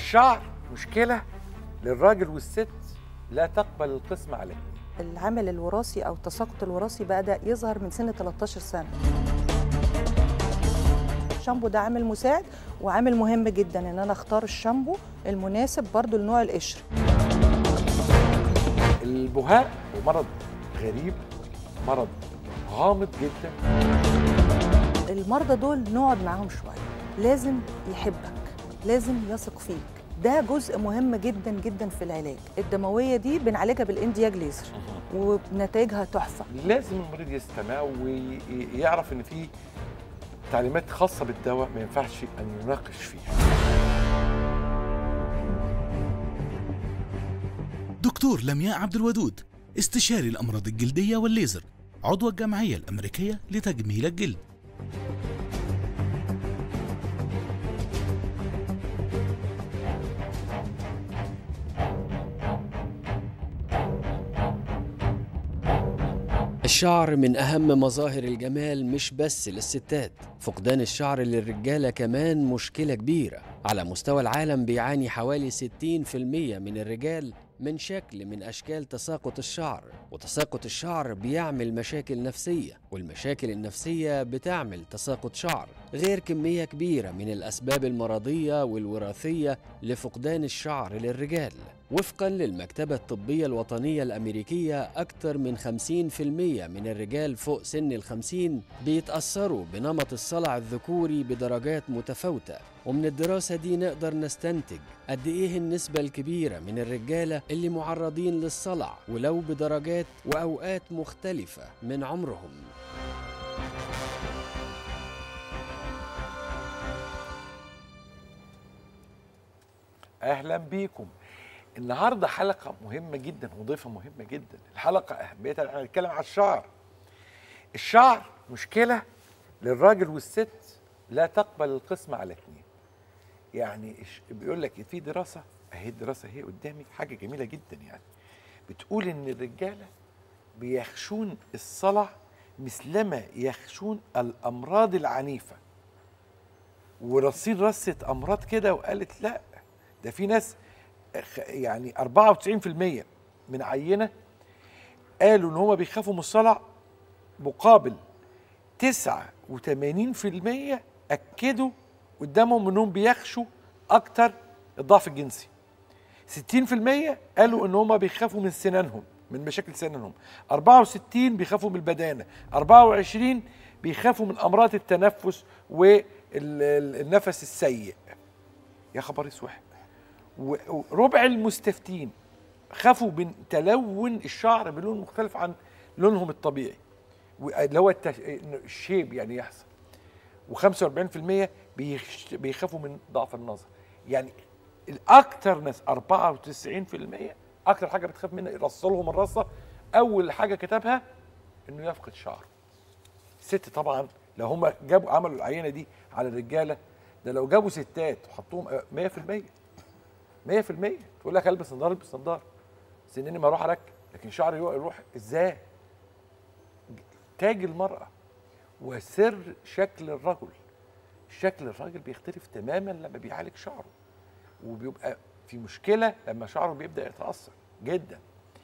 الشعر مشكله للراجل والست لا تقبل القسم على اثنين العامل الوراثي او التساقط الوراثي بدا يظهر من سن 13 سنه الشامبو ده عامل مساعد وعامل مهم جدا ان انا اختار الشامبو المناسب برضو لنوع القشر البهاء هو مرض غريب مرض غامض جدا المرضى دول نقعد معاهم شويه لازم يحبك لازم يثق فيك ده جزء مهم جدا جدا في العلاج الدمويه دي بنعالجها بالاندياج ليزر ونتائجها تحفه لازم المريض يستمع ويعرف ان في تعليمات خاصه بالدواء ما ينفعش ان يناقش فيها دكتور لمياء عبد الودود استشاري الأمراض الجلدية والليزر عضو الجمعية الأمريكية لتجميل الجلد الشعر من أهم مظاهر الجمال مش بس للستات فقدان الشعر للرجالة كمان مشكلة كبيرة على مستوى العالم بيعاني حوالي 60% من الرجال من شكل من أشكال تساقط الشعر وتساقط الشعر بيعمل مشاكل نفسية والمشاكل النفسية بتعمل تساقط شعر غير كمية كبيرة من الأسباب المرضية والوراثية لفقدان الشعر للرجال وفقا للمكتبة الطبية الوطنية الأمريكية أكثر من 50% من الرجال فوق سن الخمسين بيتأثروا بنمط الصلع الذكوري بدرجات متفاوتة ومن الدراسة دي نقدر نستنتج قد إيه النسبة الكبيرة من الرجالة اللي معرضين للصلع ولو بدرجات وأوقات مختلفة من عمرهم اهلا بيكم النهارده حلقه مهمه جدا وضيفه مهمه جدا الحلقه اهميتها احنا هنتكلم على الشعر الشعر مشكله للراجل والست لا تقبل القسم على اثنين يعني إش- بيقول لك في دراسه اهي الدراسه اهي قدامي حاجه جميله جدا يعني بتقول ان الرجاله بيخشون الصلع مثلما يخشون الامراض العنيفه ورصين رصه امراض كده وقالت لا ده في ناس خ- يعني 94% من عينه قالوا ان هم بيخافوا من الصلع مقابل 89% اكدوا قدامهم انهم بيخشوا اكتر الضعف الجنسي 60% قالوا ان هم بيخافوا من سنانهم من مشاكل سنانهم 64 بيخافوا من البدانه 24 بيخافوا من امراض التنفس والنفس السيء يا خبر اسود و- وربع المستفتين خافوا من تلون الشعر بلون مختلف عن لونهم الطبيعي و- اللي هو التش... إنه الشيب يعني يحصل و45% بيخش... بيخافوا من ضعف النظر يعني الاكثر ناس 94% اكثر حاجه بتخاف منها يرصلهم الرصه اول حاجه كتبها انه يفقد شعره الست طبعا لو هم جابوا عملوا العينه دي على الرجاله ده لو جابوا ستات وحطوهم آه، 100% 100% تقول لك البس نضاره البس نضاره سنيني ما اروح اركب لكن شعري يروح- يروح ازاي تاج المراه وسر شكل الرجل شكل الراجل بيختلف تماما لما بيعالج شعره وبيبقى في مشكله لما شعره بيبدا يتاثر جدا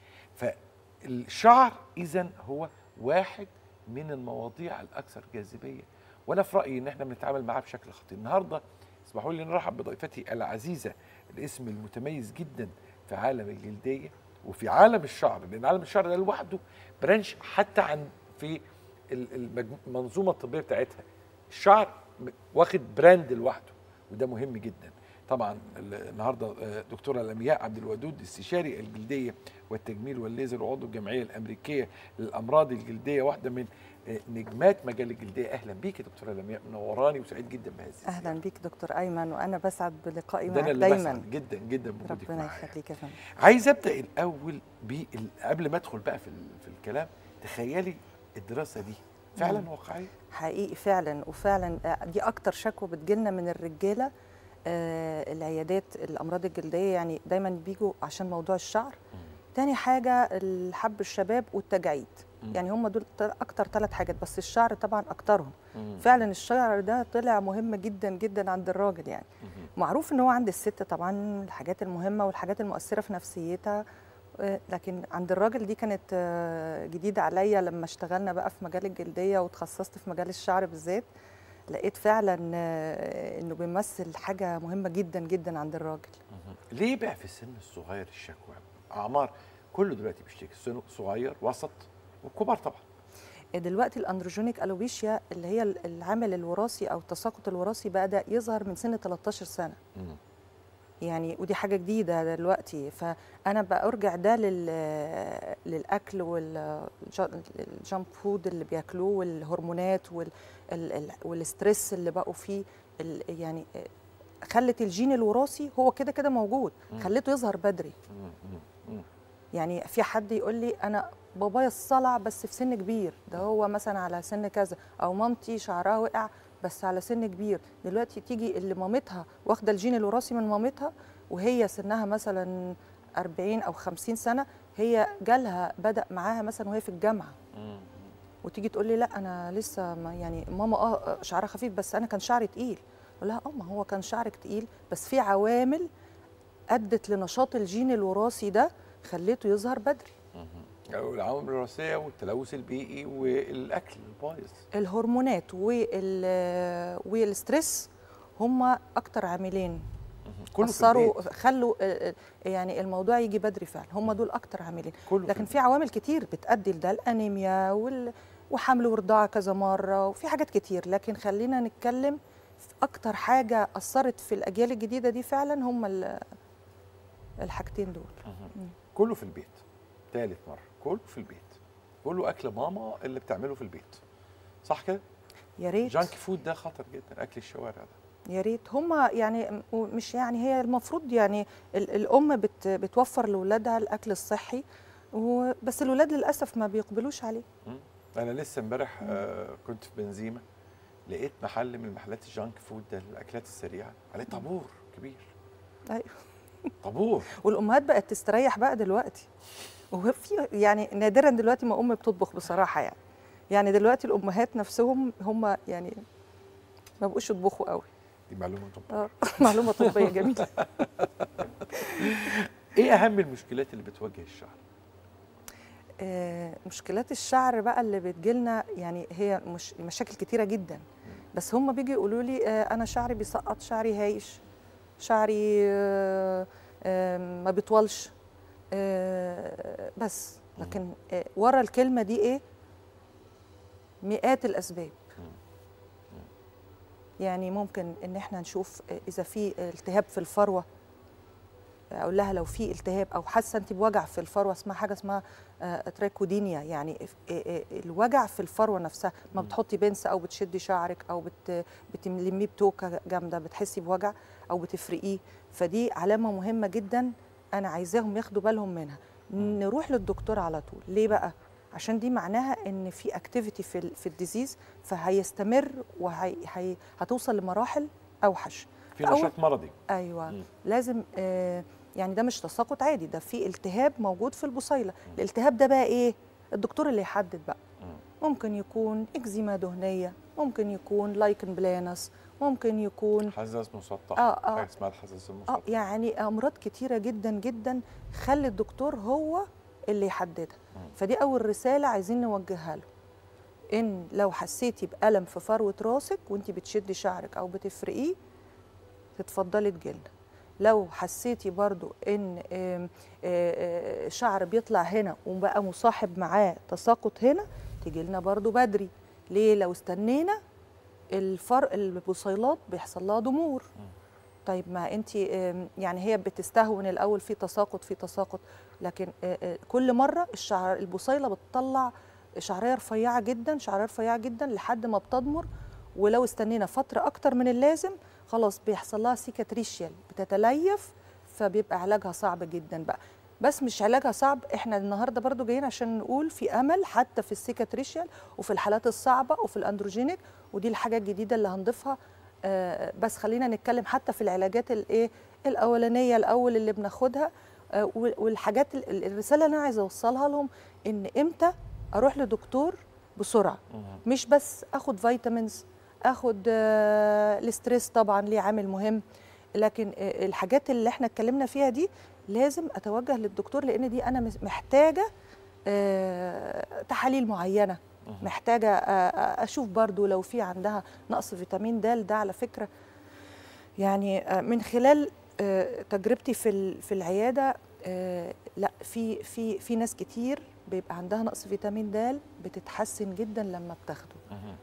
فالشعر اذا هو واحد من المواضيع الاكثر جاذبيه وانا في رايي ان احنا بنتعامل معاه بشكل خطير النهارده اسمحوا لي نرحب بضيفتي العزيزه الاسم المتميز جدا في عالم الجلديه وفي عالم الشعر لان عالم الشعر ده لوحده برانش حتى عن في ال- المجمو- المنظومه الطبيه بتاعتها الشعر م- واخد براند لوحده وده مهم جدا طبعا ال- النهارده آه، دكتوره لمياء عبد الودود استشاري الجلديه والتجميل والليزر وعضو الجمعيه الامريكيه للامراض الجلديه واحده من آه، نجمات مجال الجلديه اهلا بيك يا دكتوره لمياء منوراني وسعيد جدا بهذه اهلا بيك دكتور ايمن وانا بسعد بلقائي ده معك انا اللي دايما بسعد جدا جدا بوجودك ربنا معايا يخليك يا فندم عايز ابدا الاول بال... قبل ما ادخل بقى في ال- في الكلام تخيلي الدراسه دي فعلا مم. واقعيه حقيقي فعلا وفعلا آه، دي اكتر شكوى بتجيلنا من الرجاله آه، العيادات الامراض الجلديه يعني دايما بيجوا عشان موضوع الشعر تاني حاجه الحب الشباب والتجاعيد يعني هم دول ت- اكتر ثلاث حاجات بس الشعر طبعا اكترهم مم. فعلا الشعر ده طلع مهم جدا جدا عند الراجل يعني مم. معروف ان هو عند الست طبعا الحاجات المهمه والحاجات المؤثره في نفسيتها آه، لكن عند الراجل دي كانت آه، جديده عليا لما اشتغلنا بقى في مجال الجلديه وتخصصت في مجال الشعر بالذات لقيت فعلا آه، انه بيمثل حاجه مهمه جدا جدا عند الراجل مم. ليه بقى في السن الصغير الشكوى اعمار كله دلوقتي بيشتكي سن صغير وسط والكبار طبعا دلوقتي الاندروجينيك الوبيشيا اللي هي العامل الوراثي او التساقط الوراثي بدا يظهر من سن 13 سنه مم. يعني ودي حاجه جديده دلوقتي فانا برجع ده لل للاكل والجامب فود اللي بياكلوه والهرمونات وال ال- ال- والستريس اللي بقوا فيه ال- يعني خلت الجين الوراثي هو كده كده موجود مم. خليته يظهر بدري مم. مم. مم. يعني في حد يقول لي انا بابايا الصلع بس في سن كبير ده هو مثلا على سن كذا او مامتي شعرها وقع بس على سن كبير دلوقتي تيجي اللي مامتها واخده الجين الوراثي من مامتها وهي سنها مثلا 40 او 50 سنه هي جالها بدا معاها مثلا وهي في الجامعه مم. وتيجي تقول لي لا انا لسه ما يعني ماما اه شعرها خفيف بس انا كان شعري تقيل اقول لها اه ما هو كان شعرك تقيل بس في عوامل ادت لنشاط الجين الوراثي ده خليته يظهر بدري أو العوامل الوراثيه والتلوث البيئي والاكل البايظ الهرمونات وال والستريس هما اكتر عاملين مم. كله في اثروا البيت. خلوا آه، آه، يعني الموضوع يجي بدري فعلا هما دول اكتر عاملين كله لكن في عوامل كتير بتؤدي لده الانيميا وال... وحمل ورضاعه كذا مره وفي حاجات كتير لكن خلينا نتكلم في اكتر حاجه اثرت في الاجيال الجديده دي فعلا هم ال- الحاجتين دول مم. كله في البيت ثالث مره كله في البيت كله اكل ماما اللي بتعمله في البيت صح كده يا ريت جانك فود ده خطر جدا اكل الشوارع ده يا ريت هم يعني م- مش يعني هي المفروض يعني ال- الام بت بتوفر لاولادها الاكل الصحي و- بس الاولاد للاسف ما بيقبلوش عليه مم. انا لسه امبارح آه كنت في بنزيمه لقيت محل من محلات الجانك فود ده الاكلات السريعه عليه طابور كبير ايوه طابور والامهات بقت تستريح بقى دلوقتي وفي يعني نادرا دلوقتي ما ام بتطبخ بصراحه يعني يعني دلوقتي الامهات نفسهم هم يعني ما بقوش يطبخوا قوي دي معلومه طب اه معلومه طبيه جميله ايه اهم المشكلات اللي بتواجه الشعر آه، مشكلات الشعر بقى اللي بتجيلنا يعني هي مش مشاكل كتيره جدا بس هم بيجوا يقولوا لي آه، انا شعري بيسقط شعري هايش شعري آه، آه، ما بيطولش آه، بس لكن آه، ورا الكلمه دي ايه مئات الاسباب يعني ممكن ان احنا نشوف آه، اذا في التهاب في الفروه اقول لها لو في التهاب او حاسه انت بوجع في الفروه اسمها حاجه اسمها آه، تراكودينيا يعني إف- آه، آه، الوجع في الفروه نفسها ما بتحطي بنس او بتشدي شعرك او بت بتلميه بتوكه جامده بتحسي بوجع او بتفرقيه فدي علامه مهمه جدا انا عايزاهم ياخدوا بالهم منها نروح للدكتور على طول ليه بقى عشان دي معناها ان في اكتيفيتي في ال- في الديزيز فهيستمر وهتوصل لمراحل اوحش في أول- نشاط مرضي ايوه مم. لازم آه يعني ده مش تساقط عادي ده في التهاب موجود في البصيله الالتهاب ده بقى ايه الدكتور اللي يحدد بقى مم. ممكن يكون اكزيما دهنيه ممكن يكون لايكن بلانس ممكن يكون حزاز مسطح آه، آه. حاجه اسمها الحزاز اه المسطح يعني امراض كتيره جدا جدا خلي الدكتور هو اللي يحددها مم. فدي اول رساله عايزين نوجهها له ان لو حسيتي بالم في فروه راسك وانت بتشدي شعرك او بتفرقيه تتفضلي تجيلنا لو حسيتي برضو ان آم، آه، آه، شعر بيطلع هنا وبقى مصاحب معاه تساقط هنا تيجي لنا برضو بدري ليه لو استنينا الفرق البصيلات بيحصل لها ضمور طيب ما انت يعني هي بتستهون الاول في تساقط في تساقط لكن آه، آه، كل مره الشعر البصيله بتطلع شعريه رفيعه جدا شعريه رفيعه جدا لحد ما بتضمر ولو استنينا فتره اكتر من اللازم خلاص بيحصل لها سيكاتريشيال بتتليف فبيبقى علاجها صعب جدا بقى بس مش علاجها صعب احنا النهارده برضو جايين عشان نقول في امل حتى في السيكاتريشيال وفي الحالات الصعبه وفي الاندروجينيك ودي الحاجه الجديده اللي هنضيفها آه، بس خلينا نتكلم حتى في العلاجات الايه الاولانيه الاول اللي بناخدها آه، وال- والحاجات ال- ال- الرساله اللي انا عايزه اوصلها لهم ان امتى اروح لدكتور بسرعه مش بس اخد فيتامينز اخد آه، الاستريس طبعا ليه عامل مهم لكن آه، الحاجات اللي احنا اتكلمنا فيها دي لازم اتوجه للدكتور لان دي انا مس- محتاجه آه، تحاليل معينه محتاجه آه، آه، اشوف برضو لو في عندها نقص فيتامين د ده على فكره يعني آه، من خلال آه، تجربتي في ال- في العياده آه، لا في في في ناس كتير بيبقى عندها نقص فيتامين د بتتحسن جدا لما بتاخده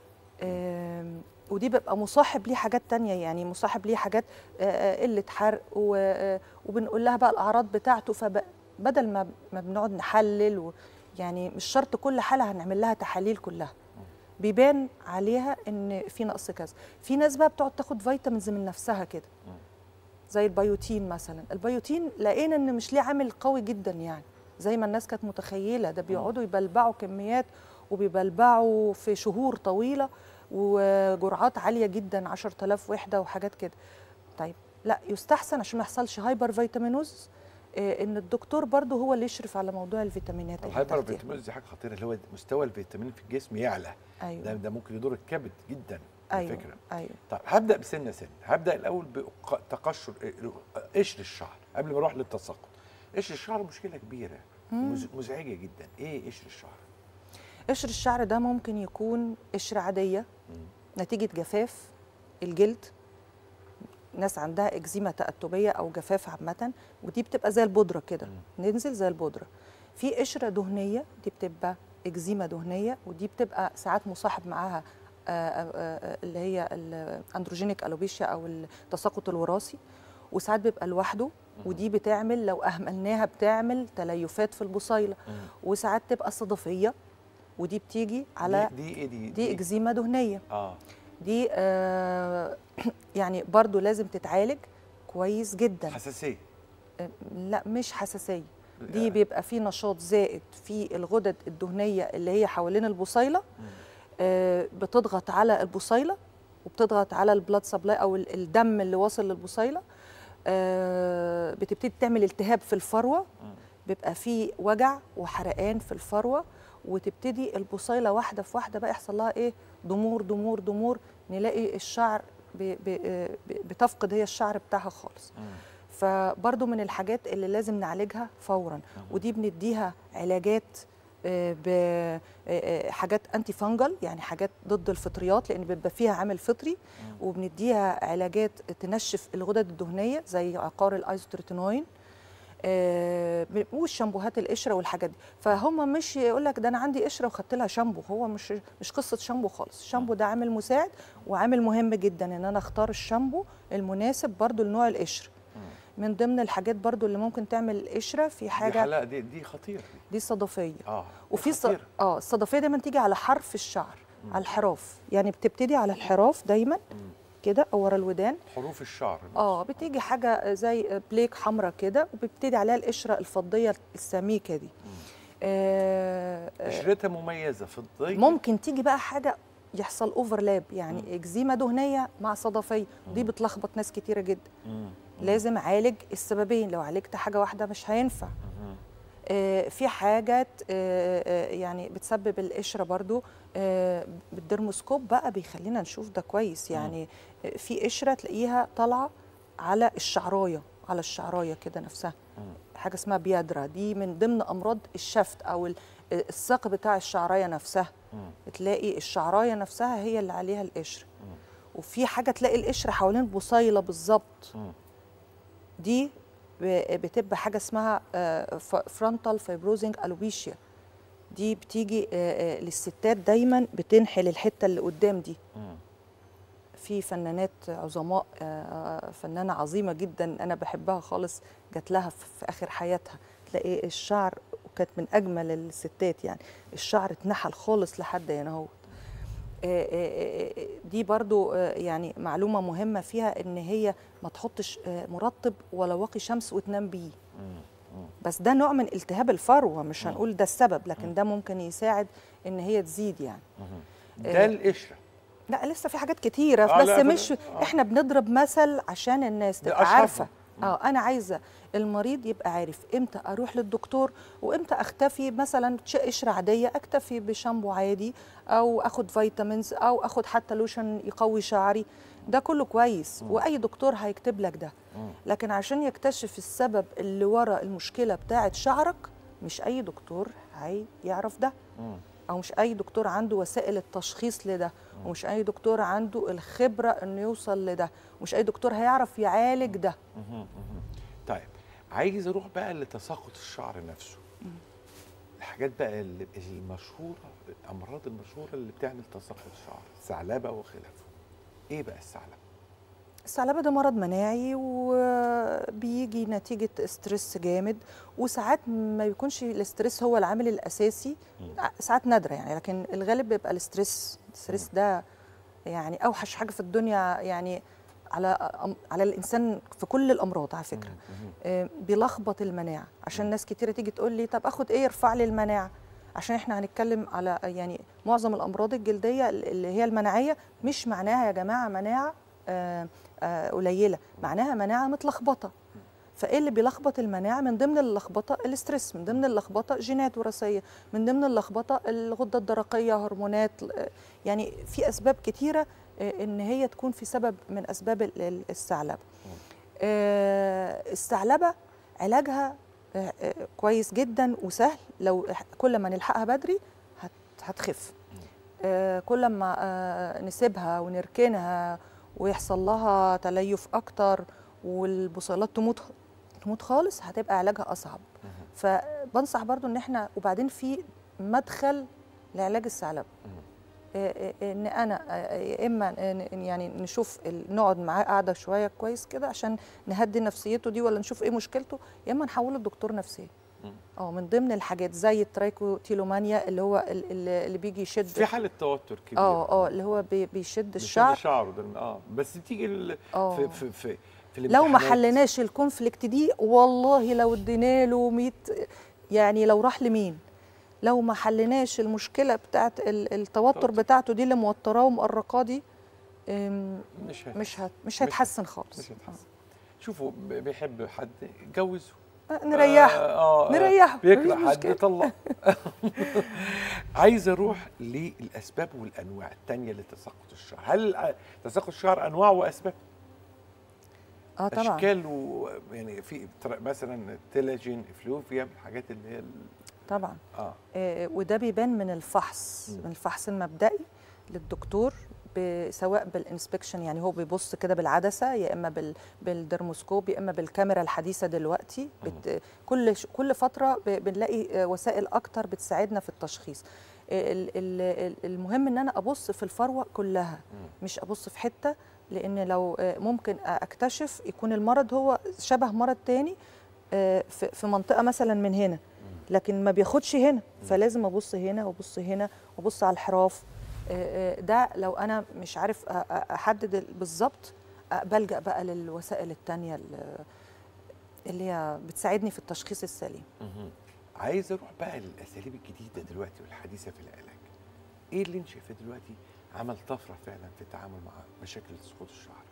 آم، ودي بيبقى مصاحب ليه حاجات تانية يعني مصاحب ليه حاجات آه، آه، قلة حرق و- آه، وبنقول لها بقى الأعراض بتاعته فبدل ما ما بنقعد نحلل و يعني مش شرط كل حالة هنعمل لها تحاليل كلها بيبان عليها ان في نقص كذا في ناس بقى بتقعد تاخد فيتامينز من نفسها كده زي البيوتين مثلا البيوتين لقينا ان مش ليه عامل قوي جدا يعني زي ما الناس كانت متخيله ده بيقعدوا يبلبعوا كميات وبيبلبعوا في شهور طويله وجرعات عاليه جدا 10000 وحده وحاجات كده طيب لا يستحسن عشان ما يحصلش هايبر فيتامينوز آه، ان الدكتور برضه هو اللي يشرف على موضوع الفيتامينات اللي الهايبر بتاخديها. فيتامينز دي حاجه خطيره اللي هو مستوى الفيتامين في الجسم يعلى ده, ايوه ده ممكن يضر الكبد جدا ايوه الفكره ايوه طيب هبدا بسنه سنه هبدا الاول بتقشر قشر الشعر قبل ما اروح للتساقط قشر الشعر مشكله كبيره مز- مزعجه جدا ايه قشر الشعر قشر الشعر ده ممكن يكون قشرة عادية نتيجة جفاف الجلد ناس عندها اكزيما تأتبية أو جفاف عامة ودي بتبقى زي البودرة كده ننزل زي البودرة في قشرة دهنية دي بتبقى اكزيما دهنية ودي بتبقى ساعات مصاحب معاها آه، آه، آه، اللي هي الاندروجينيك الوبيشيا او التساقط الوراثي وساعات بيبقى لوحده ودي بتعمل لو اهملناها بتعمل تليفات في البصيله وساعات تبقى صدفيه ودي بتيجي على دي, دي ايه دي دي اكزيما دهنيه اه دي آه يعني برضو لازم تتعالج كويس جدا حساسيه آه، لا مش حساسيه آه. دي بيبقى في نشاط زائد في الغدد الدهنيه اللي هي حوالين البصيله آه، بتضغط على البصيله وبتضغط على البلاد سبلاي او ال- الدم اللي واصل للبصيله آه، بتبتدي تعمل التهاب في الفروه بيبقى في وجع وحرقان في الفروه وتبتدي البصيله واحده في واحده بقى يحصل لها ايه ضمور ضمور ضمور نلاقي الشعر ب- ب- آه، ب- بتفقد هي الشعر بتاعها خالص فبرضو من الحاجات اللي لازم نعالجها فورا ودي بنديها علاجات بحاجات انتي فانجل يعني حاجات ضد الفطريات لان بيبقى فيها عامل فطري وبنديها علاجات تنشف الغدد الدهنيه زي عقار الايزوتريتينوين آه، والشامبوهات القشره والحاجات دي فهم مش يقول لك ده انا عندي قشره وخدت لها شامبو هو مش مش قصه شامبو خالص الشامبو ده عامل مساعد وعامل مهم جدا ان انا اختار الشامبو المناسب برضو لنوع القشره من ضمن الحاجات برضو اللي ممكن تعمل قشره في دي حاجه حلقه دي دي خطيره دي دي صدفيه اه دي وفي ص... خطيرة. اه الصدفيه دايما تيجي على حرف الشعر على الحراف يعني بتبتدي على الحراف دايما كده او ورا الودان حروف الشعر اه بتيجي حاجه زي بليك حمراء كده وبيبتدي عليها القشره الفضيه السميكه دي آه آه، قشرتها مميزه فضيه ممكن تيجي بقى حاجه يحصل اوفرلاب يعني اكزيما دهنيه مع صدفيه دي بتلخبط ناس كتيره جدا مم. لازم اعالج السببين لو عالجت حاجه واحده مش هينفع آه، في حاجات آه، آه، يعني بتسبب القشره برضو آه، بالدرموسكوب بقى بيخلينا نشوف ده كويس يعني آه، في قشره تلاقيها طالعه على الشعرايه على الشعرايه كده نفسها حاجه اسمها بيادرا دي من ضمن امراض الشفت او ال- الساق بتاع الشعرايه نفسها تلاقي الشعرايه نفسها هي اللي عليها القشره وفي حاجه تلاقي القشره حوالين البصيله بالظبط مم. دي ب- بتبقى حاجه اسمها فرونتال فايبروزنج الوبيشيا دي بتيجي آه، آه، للستات دايما بتنحل الحته اللي قدام دي مم. في فنانات عظماء آه، فنانه عظيمه جدا انا بحبها خالص جات لها في في اخر حياتها تلاقي الشعر وكانت من اجمل الستات يعني الشعر اتنحل خالص لحد هنا اهو آه، آه، آه، دي برضو آه، يعني معلومة مهمة فيها ان هي ما تحطش آه، مرطب ولا واقي شمس وتنام بيه بس ده نوع من التهاب الفروة مش هنقول ده السبب لكن ده ممكن يساعد ان هي تزيد يعني ده القشره لا لسه في حاجات كتيرة آه، بس لا، مش آه. احنا بنضرب مثل عشان الناس ده تبقى أشهرهم. عارفة اه انا عايزه المريض يبقى عارف امتى اروح للدكتور وامتى اختفي مثلا ش- قشره عاديه اكتفي بشامبو عادي او اخد فيتامينز او اخد حتى لوشن يقوي شعري ده كله كويس واي دكتور هيكتب لك ده لكن عشان يكتشف السبب اللي ورا المشكله بتاعه شعرك مش اي دكتور هيعرف ده او مش اي دكتور عنده وسائل التشخيص لده ومش اي دكتور عنده الخبره انه يوصل لده ومش اي دكتور هيعرف يعالج ده طيب عايز اروح بقى لتساقط الشعر نفسه الحاجات بقى اللي- المشهوره الامراض المشهوره اللي بتعمل تساقط الشعر الثعلبه وخلافه ايه بقى الثعلبه الثعلبه ده مرض مناعي وبيجي نتيجه استرس جامد وساعات ما بيكونش الاسترس هو العامل الاساسي ساعات نادره يعني لكن الغالب بيبقى الاسترس الاسترس ده يعني اوحش حاجه في الدنيا يعني على على الانسان في كل الامراض على فكره آه، بيلخبط المناعه عشان ناس كتيره تيجي تقول لي طب اخد ايه يرفع لي المناعه عشان احنا هنتكلم على يعني معظم الامراض الجلديه اللي هي المناعيه مش معناها يا جماعه مناعه آه، آه، قليله معناها مناعه متلخبطه فايه اللي بيلخبط المناعه من ضمن اللخبطه الاسترس من ضمن اللخبطه جينات وراثيه من ضمن اللخبطه الغده الدرقيه هرمونات آه، يعني في اسباب كتيره آه، ان هي تكون في سبب من اسباب ال- ال- الثعلبه آه، الثعلبه علاجها آه، آه، كويس جدا وسهل لو إح- كل ما نلحقها بدري هت- هتخف آه، كل ما آه، نسيبها ونركنها ويحصل لها تليف اكتر والبصيلات تموت تموت خالص هتبقى علاجها اصعب فبنصح برضو ان احنا وبعدين في مدخل لعلاج الثعلبه آه، آه، ان انا آه، يا اما آه، ن- يعني نشوف ال- نقعد معاه قاعده شويه كويس كده عشان نهدي نفسيته دي ولا نشوف ايه مشكلته يا اما نحوله لدكتور نفسي اه من ضمن الحاجات زي الترايكوتيلومانيا اللي هو ال- ال- اللي بيجي يشد في حاله توتر كبير اه اه اللي هو بي- بيشد مش الشعر شعره ده اه بس بتيجي ال- آه. في في في, في لو ما الامتحانات. حلناش الكونفليكت دي والله لو ادينا له 100 يعني لو راح لمين لو ما حلناش المشكله بتاعت ال- التوتر توتر. بتاعته دي اللي موتراه ومقرقاه دي أم، مش هت- مش هت مش هيتحسن خالص مش هيتحسن شوفوا ب- بيحب حد جوزه آه، نريحه آه آه نريحه، بيكره مفيش حد مشكلة. يطلق عايز اروح للاسباب والانواع الثانيه لتساقط الشعر هل آه، تساقط الشعر انواع واسباب اه طبعا اشكال و يعني في تر- مثلا تيلاجين افلوفيا الحاجات اللي هي ال- طبعا اه آه، وده بيبان من الفحص من الفحص المبدئي للدكتور ب- سواء بالانسبكشن يعني هو بيبص كده بالعدسه يا اما بال بالدرموسكوب يا اما بالكاميرا الحديثه دلوقتي بت كل ش- كل فتره ب- بنلاقي آه، وسائل اكتر بتساعدنا في التشخيص آه، ال- ال- ال- المهم ان انا ابص في الفروه كلها مش ابص في حته لان لو آه، ممكن اكتشف يكون المرض هو شبه مرض تاني آه، في في منطقه مثلا من هنا لكن ما بياخدش هنا فلازم ابص هنا وابص هنا وابص على الحراف آه، آه، ده لو انا مش عارف أ- أ- احدد ال- بالظبط آه، بلجا بقى للوسائل التانية ال- اللي هي بتساعدني في التشخيص السليم مهم. عايز اروح بقى للاساليب الجديده دلوقتي والحديثه في العلاج ايه اللي انت شايفاه دلوقتي عمل طفره فعلا في التعامل مع مشاكل سقوط الشعر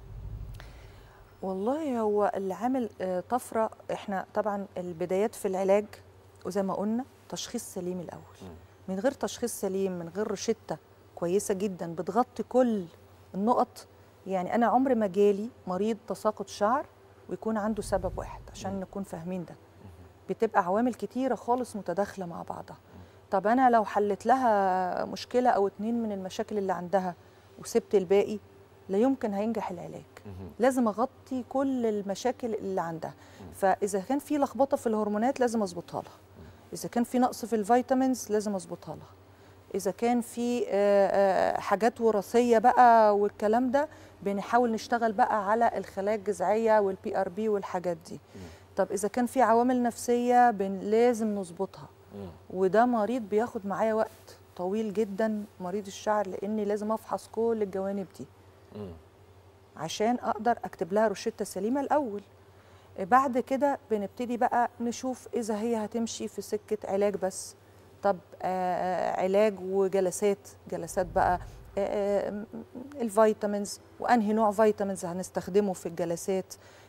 والله هو اللي عامل آه، طفره احنا طبعا البدايات في العلاج وزي ما قلنا تشخيص سليم الاول من غير تشخيص سليم من غير روشته كويسه جدا بتغطي كل النقط يعني انا عمر ما جالي مريض تساقط شعر ويكون عنده سبب واحد عشان نكون فاهمين ده بتبقى عوامل كتيره خالص متداخله مع بعضها طب انا لو حلت لها مشكله او اتنين من المشاكل اللي عندها وسبت الباقي لا يمكن هينجح العلاج لازم اغطي كل المشاكل اللي عندها فاذا كان في لخبطه في الهرمونات لازم اظبطها لها اذا كان في نقص في الفيتامينز لازم اظبطها لها اذا كان في آه، آه، حاجات وراثيه بقى والكلام ده بنحاول نشتغل بقى على الخلايا الجذعيه والبي ار بي والحاجات دي طب اذا كان في عوامل نفسيه بن لازم نظبطها وده مريض بياخد معايا وقت طويل جدا مريض الشعر لاني لازم افحص كل الجوانب دي عشان اقدر اكتب لها روشته سليمه الاول بعد كده بنبتدي بقى نشوف اذا هي هتمشي في سكه علاج بس طب آه علاج وجلسات جلسات بقى آه الفيتامينز وانهي نوع فيتامينز هنستخدمه في الجلسات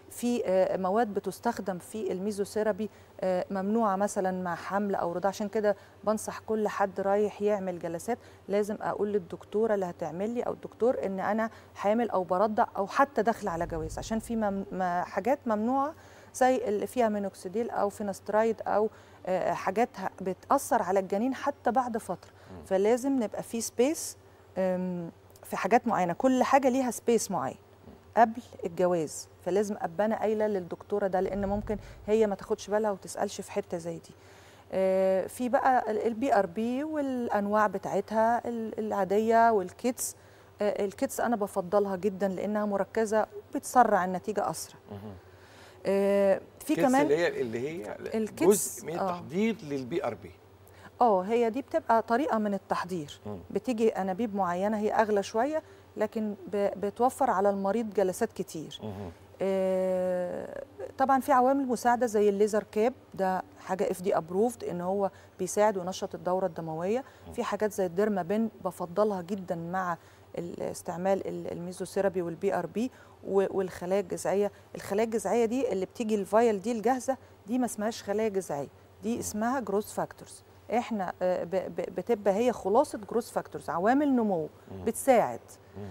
في آه، مواد بتستخدم في الميزوثيرابي آه، ممنوعه مثلا مع حمل او رضاعه عشان كده بنصح كل حد رايح يعمل جلسات لازم اقول للدكتوره اللي هتعمل لي او الدكتور ان انا حامل او برضع او حتى داخله على جواز عشان في مم... ما- حاجات ممنوعه زي اللي فيها مينوكسيديل او فينسترايد او آه، حاجات ه- بتاثر على الجنين حتى بعد فتره فلازم نبقى في سبيس في حاجات معينه كل حاجه ليها سبيس معين قبل الجواز فلازم ابقى انا قايله للدكتوره ده لان ممكن هي ما تاخدش بالها وتسالش في حته زي دي آه، في بقى البي ار بي والانواع بتاعتها ال- العاديه والكيتس آه، الكيتس انا بفضلها جدا لانها مركزه وبتسرع النتيجه اسرع آه، في كيس كمان اللي هي اللي هي الكيس- جزء من آه. التحضير للبي ار بي اه هي دي بتبقى طريقه من التحضير مم. بتيجي انابيب معينه هي اغلى شويه لكن ب- بتوفر على المريض جلسات كتير آه، طبعا في عوامل مساعده زي الليزر كاب ده حاجه اف دي ابروفد ان هو بيساعد وينشط الدوره الدمويه في حاجات زي الديرمابين بفضلها جدا مع ال- استعمال ال- الميزوثيرابي والبي ار بي والخلايا الجذعيه الخلايا الجذعيه دي اللي بتيجي الفايل دي الجاهزه دي ما اسمهاش خلايا جذعيه دي اسمها جروث فاكتورز احنا آه، ب- ب- بتبقى هي خلاصه جروث فاكتورز عوامل نمو بتساعد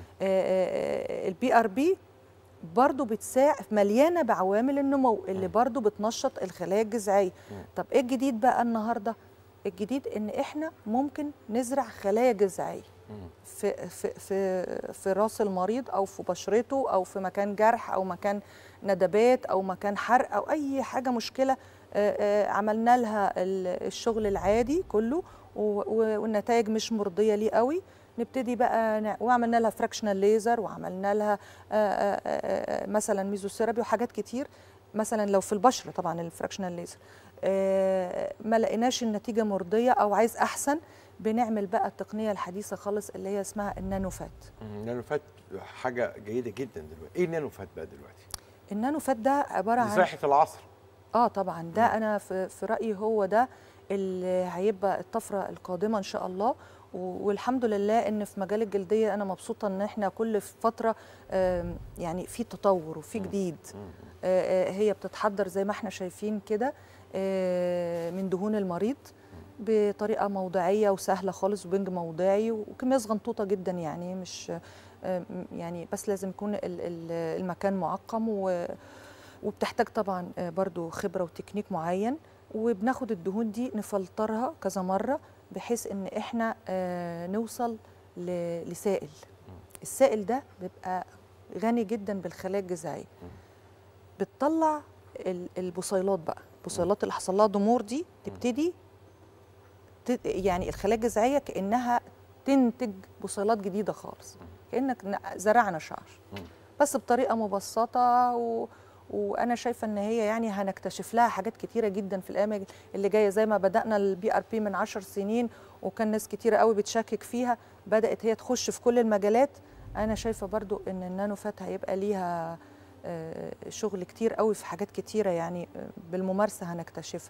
البي ار بي برضو بتساعد مليانه بعوامل النمو اللي برضو بتنشط الخلايا الجذعيه طب ايه الجديد بقى النهارده الجديد ان احنا ممكن نزرع خلايا جذعيه في في في في راس المريض او في بشرته او في مكان جرح او مكان ندبات او مكان حرق او اي حاجه مشكله آه، آه، عملنا لها ال- الشغل العادي كله و- و- والنتائج مش مرضيه ليه قوي نبتدي بقى نع- وعملنا لها فراكشنال ليزر وعملنا لها آه، آه، آه، مثلا ميزوثيرابي وحاجات كتير مثلا لو في البشره طبعا الفراكشنال ليزر آه، ما لقيناش النتيجه مرضيه او عايز احسن بنعمل بقى التقنيه الحديثه خالص اللي هي اسمها النانوفات النانو فات حاجه جيده جدا دلوقتي ايه النانو فات بقى دلوقتي النانوفات ده عباره دي عن صيحه العصر اه طبعا ده انا في, في رايي هو ده اللي هيبقى الطفره القادمه ان شاء الله و- والحمد لله ان في مجال الجلديه انا مبسوطه ان احنا كل فتره آم، يعني في تطور وفي جديد آه، آه، هي بتتحضر زي ما احنا شايفين كده آه، من دهون المريض بطريقه موضعيه وسهله خالص وبنج موضعي وكميه صغنطوطه جدا يعني مش آه، م- يعني بس لازم يكون ال- ال- المكان معقم و وبتحتاج طبعا آه، برضو خبرة وتكنيك معين وبناخد الدهون دي نفلترها كذا مرة بحيث ان احنا آه، نوصل ل- لسائل السائل ده بيبقى غني جدا بالخلايا الجذعية بتطلع ال- البصيلات بقى البصيلات اللي حصل لها ضمور دي تبتدي ت- يعني الخلايا الجذعية كأنها تنتج بصيلات جديدة خالص كأنك ن- زرعنا شعر بس بطريقه مبسطه و... وانا شايفه ان هي يعني هنكتشف لها حاجات كتيره جدا في الايام اللي جايه زي ما بدانا البي ار بي من عشر سنين وكان ناس كتيره قوي بتشكك فيها بدات هي تخش في كل المجالات انا شايفه برضو ان النانو فات هيبقى ليها آه، شغل كتير قوي في حاجات كتيره يعني آه، بالممارسه هنكتشفها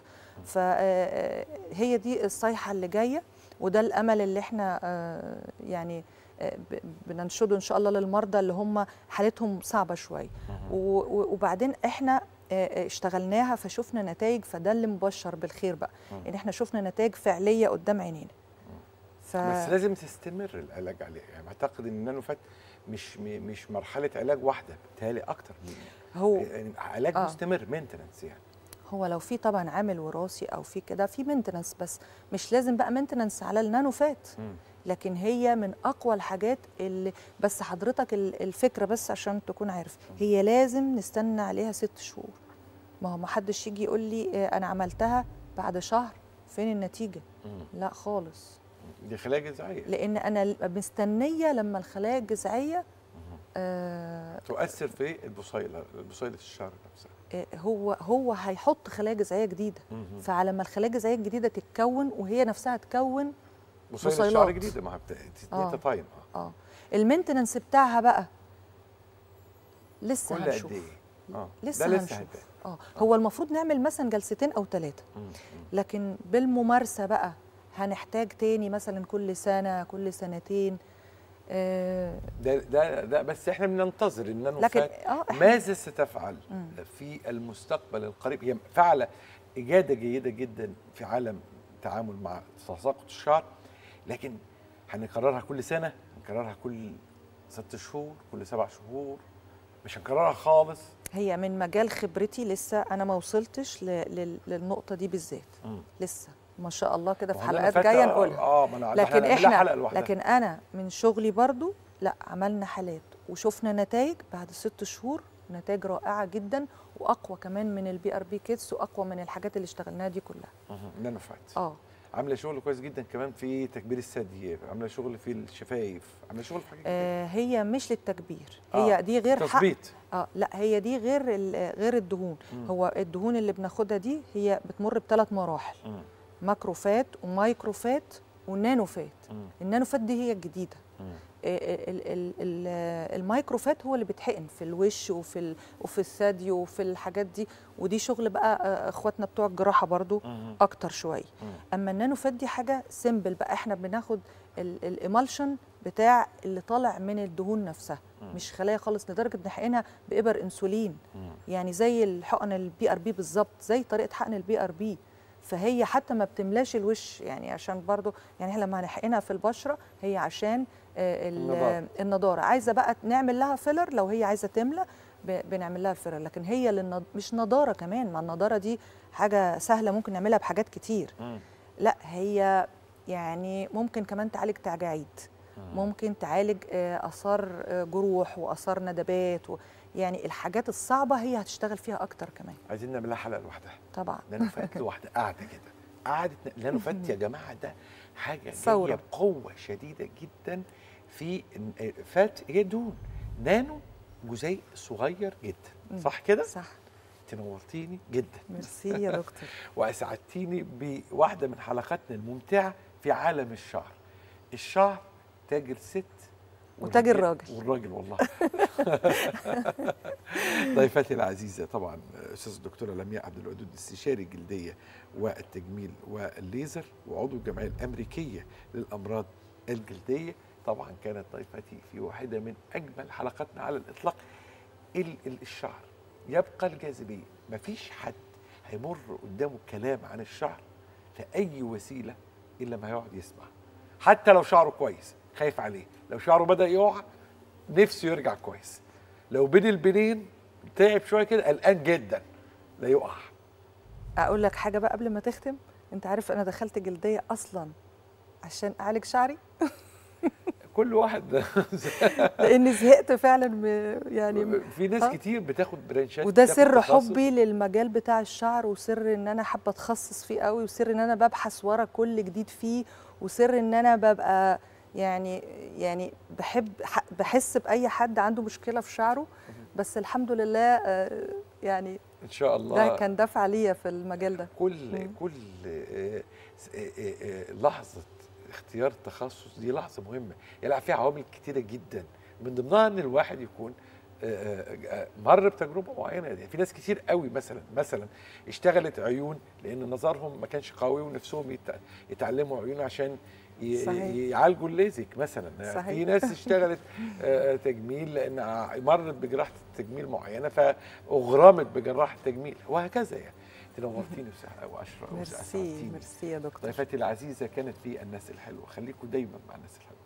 فهي دي الصيحه اللي جايه وده الامل اللي احنا آه، يعني آه، ب- بننشده ان شاء الله للمرضى اللي هم حالتهم صعبه شويه و- و- وبعدين احنا آه، آه، اشتغلناها فشفنا نتائج فده اللي مبشر بالخير بقى ان احنا شفنا نتائج فعليه قدام عينينا ف... بس لازم تستمر العلاج عليه يعني اعتقد ان النانو فات مش م- مش مرحله علاج واحده بالتالي اكتر من هو يعني علاج آه. مستمر مينتننس يعني هو لو في طبعا عامل وراثي او في كده في مينتننس بس مش لازم بقى مينتننس على النانوفات مم. لكن هي من اقوى الحاجات اللي بس حضرتك ال- الفكره بس عشان تكون عارف هي لازم نستنى عليها ست شهور ما هو ما حدش يجي يقول لي آه، انا عملتها بعد شهر فين النتيجه مم. لا خالص دي خلايا جذعيه لان انا ل- مستنيه لما الخلايا الجذعيه آه تؤثر في البصيله بصيله الشعر نفسها آه، هو هو هيحط خلايا جذعيه جديده مم. فعلى ما الخلايا الجذعيه الجديده تتكون وهي نفسها تكون بصيله بصيلات. الشعر جديده ما بت- آه. تتنيت تايم اه اه المينتننس بتاعها بقى لسه كل قد هنشوف ايه اه لسه ده لسه هنشوف هيبان اه هو المفروض نعمل مثلا جلستين او ثلاثه مم. مم. لكن بالممارسه بقى هنحتاج تاني مثلا كل سنه كل سنتين آه ده ده ده بس احنا بننتظر النانو لكن فات اه إحنا- ماذا ستفعل مم. في المستقبل القريب هي فعل إجادة جيدة جدا في عالم التعامل مع تساقط الشعر لكن هنكررها كل سنة هنكررها كل ست شهور كل سبع شهور مش هنكررها خالص هي من مجال خبرتي لسه انا ما وصلتش ل... لل... للنقطه دي بالذات مم. لسه ما شاء الله كده في ما هو أنا حلقات فاتة- جايه نقولها اه ما انا لكن هنعملها احنا حلقة لوحدها. لكن انا من شغلي برضو لا عملنا حالات وشفنا نتائج بعد ست شهور نتائج رائعه جدا واقوى كمان من البي ار بي كيتس واقوى من الحاجات اللي اشتغلناها دي كلها مهم. نانو فات اه عامله شغل كويس جدا كمان في تكبير الثدي عامله شغل في الشفايف عامله شغل في حاجات كتير. آه، هي مش للتكبير آه، هي دي غير حق تظبيط اه لا هي دي غير ال- غير الدهون مم. هو الدهون اللي بناخدها دي هي بتمر بثلاث مراحل مم. ماكروفات ومايكروفات ونانوفات مم. النانوفات دي هي الجديده مم. ال- ال- ال- ال- المايكروفات هو اللي بيتحقن في الوش وفي ال- وفي الثدي وفي الحاجات دي ودي شغل بقى آه، اخواتنا بتوع الجراحه برضو مم. اكتر شويه مم. اما النانوفات دي حاجه سيمبل بقى احنا بناخد الايمالشن بتاع اللي طالع من الدهون نفسها مم. مش خلايا خالص لدرجه بنحقنها بابر انسولين مم. يعني زي الحقن البي ار بي بالظبط زي طريقه حقن البي ار بي فهي حتى ما بتملاش الوش يعني عشان برضو يعني احنا لما هنحقنها في البشره هي عشان آه، ال- النضارة. النضاره عايزه بقى نعمل لها فيلر لو هي عايزه تملى ب- بنعمل لها الفيلر لكن هي للنض... مش نضاره كمان ما النضاره دي حاجه سهله ممكن نعملها بحاجات كتير مم. لا هي يعني ممكن كمان تعالج تجاعيد مم. ممكن تعالج آه، اثار آه، جروح واثار ندبات و... يعني الحاجات الصعبه هي هتشتغل فيها اكتر كمان عايزين نعملها حلقه لوحدها طبعا نانو فات لوحدها قاعده كده قعدت نانو فات يا جماعه ده حاجه ثورة. جايه بقوه شديده جدا في إن- فات هي دهون نانو جزيء صغير جدا مم. صح كده؟ صح انت نورتيني جدا ميرسي يا دكتور واسعدتيني بواحده من حلقاتنا الممتعه في عالم الشعر الشعر تاج الست وتاج والرجال- الراجل. والراجل والله ضيفتي العزيزه طبعا استاذ الدكتوره لمياء عبد الودود استشاري الجلديه والتجميل والليزر وعضو الجمعيه الامريكيه للامراض الجلديه طبعا كانت ضيفتي في واحده من اجمل حلقاتنا على الاطلاق ال- ال- الشعر يبقى الجاذبيه مفيش حد هيمر قدامه كلام عن الشعر لاي وسيله الا ما يقعد يسمع حتى لو شعره كويس خايف عليه لو شعره بدا يقع نفسه يرجع كويس لو بين البنين تعب شويه كده قلقان جدا لا يقع اقول لك حاجه بقى قبل ما تختم انت عارف انا دخلت جلديه اصلا عشان اعالج شعري كل واحد لاني زهقت فعلا م- يعني في ناس آه. كتير بتاخد برانشات وده بتاخد سر تخصص. حبي للمجال بتاع الشعر وسر ان انا حابه اتخصص فيه قوي وسر ان انا ببحث ورا كل جديد فيه وسر ان انا ببقى يعني يعني بحب ح- بحس باي حد عنده مشكله في شعره بس الحمد لله آه، يعني ان شاء الله ده كان دفع ليا في المجال ده كل مم. كل آه، س- آه، آه، آه، لحظه اختيار التخصص دي لحظه مهمه يلعب فيها عوامل كتيره جدا من ضمنها ان الواحد يكون آه، آه، آه، مر بتجربه معينه يعني في ناس كتير قوي مثلا مثلا اشتغلت عيون لان نظرهم ما كانش قوي ونفسهم يتع- يتعلموا عيون عشان ي- صحيح. يعالجوا الليزك مثلا صحيح. في ناس اشتغلت آه، تجميل لان ع- مرت بجراحه تجميل معينه فاغرمت بجراحه تجميل وهكذا يعني تنورتيني وسع- واشرف ميرسي واسعدتيني ميرسي يا دكتور ضيفتي العزيزه كانت في الناس الحلوه خليكم دايما مع الناس الحلوه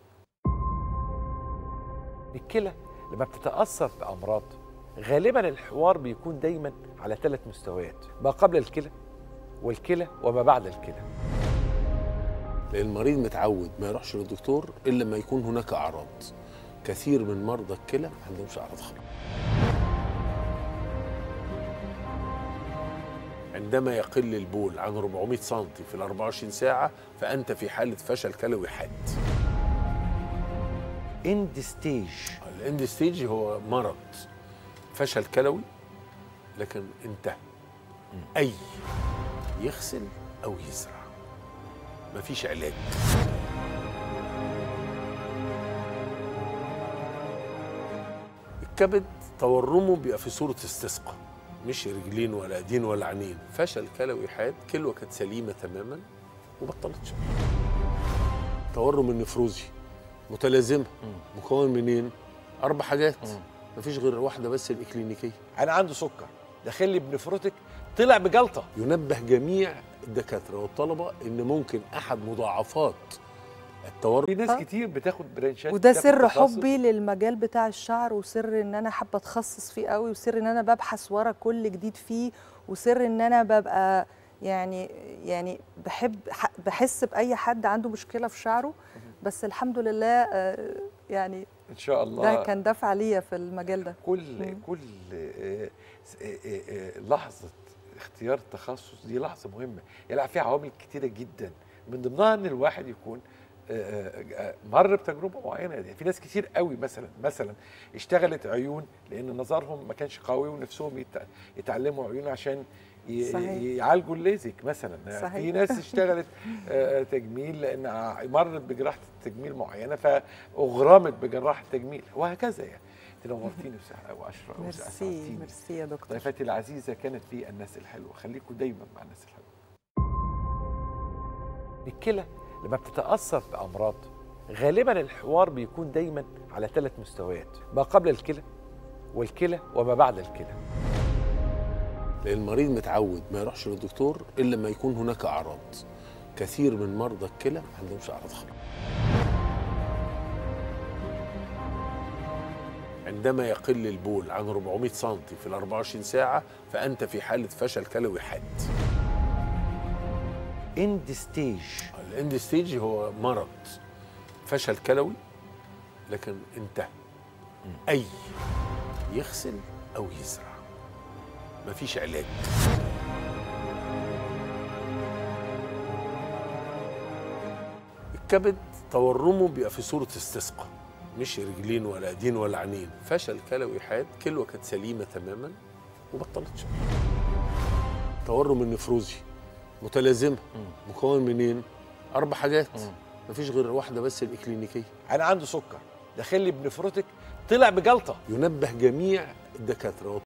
الكلى لما بتتاثر بامراض غالبا الحوار بيكون دايما على ثلاث مستويات ما قبل الكلى والكلى وما بعد الكلى لان المريض متعود ما يروحش للدكتور الا لما يكون هناك اعراض كثير من مرضى الكلى ما عندهمش اعراض خالص عندما يقل البول عن 400 سم في ال 24 ساعه فانت في حاله فشل كلوي حاد اند ستيج الاند ستيج هو مرض فشل كلوي لكن انتهى اي يغسل او يزرع مفيش علاج الكبد تورمه بيبقى في صوره استسقاء مش رجلين ولا ايدين ولا عينين فشل كلوي حاد كلوه كانت سليمه تماما وبطلت شغل تورم النفروزي متلازمه مم. مكون منين اربع حاجات مم. مفيش غير واحده بس الاكلينيكيه انا عنده سكر داخل لي بنفروتك طلع بجلطه ينبه جميع الدكاتره والطلبه ان ممكن احد مضاعفات التورم في ناس آه. كتير بتاخد برانشات وده بتاخد سر تخصص. حبي للمجال بتاع الشعر وسر ان انا حابه اتخصص فيه قوي وسر ان انا ببحث ورا كل جديد فيه وسر ان انا ببقى يعني يعني بحب ح- بحس باي حد عنده مشكله في شعره بس الحمد لله آه، يعني ان شاء الله ده كان دفع ليا في المجال ده كل مم. كل آه، س- آه، آه، آه، لحظه اختيار التخصص دي لحظه مهمه يلعب فيها عوامل كتيره جدا من ضمنها ان الواحد يكون آه، آه، آه، مر بتجربه معينه يعني في ناس كتير قوي مثلا مثلا اشتغلت عيون لان نظرهم ما كانش قوي ونفسهم يتع- يتعلموا عيون عشان ي- صحيح. يعالجوا الليزك مثلا صحيح. في ناس اشتغلت آه، آه، تجميل لان ع- مرت بجراحه تجميل معينه فاغرمت بجراحه التجميل وهكذا يعني انت نورتيني وسع- واشرف ميرسي واسعدتيني ميرسي يا دكتور ضيفتي العزيزه كانت في الناس الحلوه خليكم دايما مع الناس الحلوه الكلى لما بتتاثر بامراض غالبا الحوار بيكون دايما على ثلاث مستويات ما قبل الكلى والكلى وما بعد الكلى لان المريض متعود ما يروحش للدكتور الا لما يكون هناك اعراض كثير من مرضى الكلى ما عندهمش اعراض خالص عندما يقل البول عن 400 سم في ال 24 ساعه فانت في حاله فشل كلوي حاد اند ستيج الاند ستيج هو مرض فشل كلوي لكن انتهى اي يغسل او يزرع مفيش علاج الكبد تورمه بيبقى في صوره استسقاء مش رجلين ولا ايدين ولا عينين فشل كلوي حاد كلوه كانت سليمه تماما وبطلت شغل تورم النفروزي متلازمه مكون منين اربع حاجات مفيش غير واحده بس الاكلينيكيه انا عنده سكر داخل لي بنفروتك طلع بجلطه ينبه جميع الدكاتره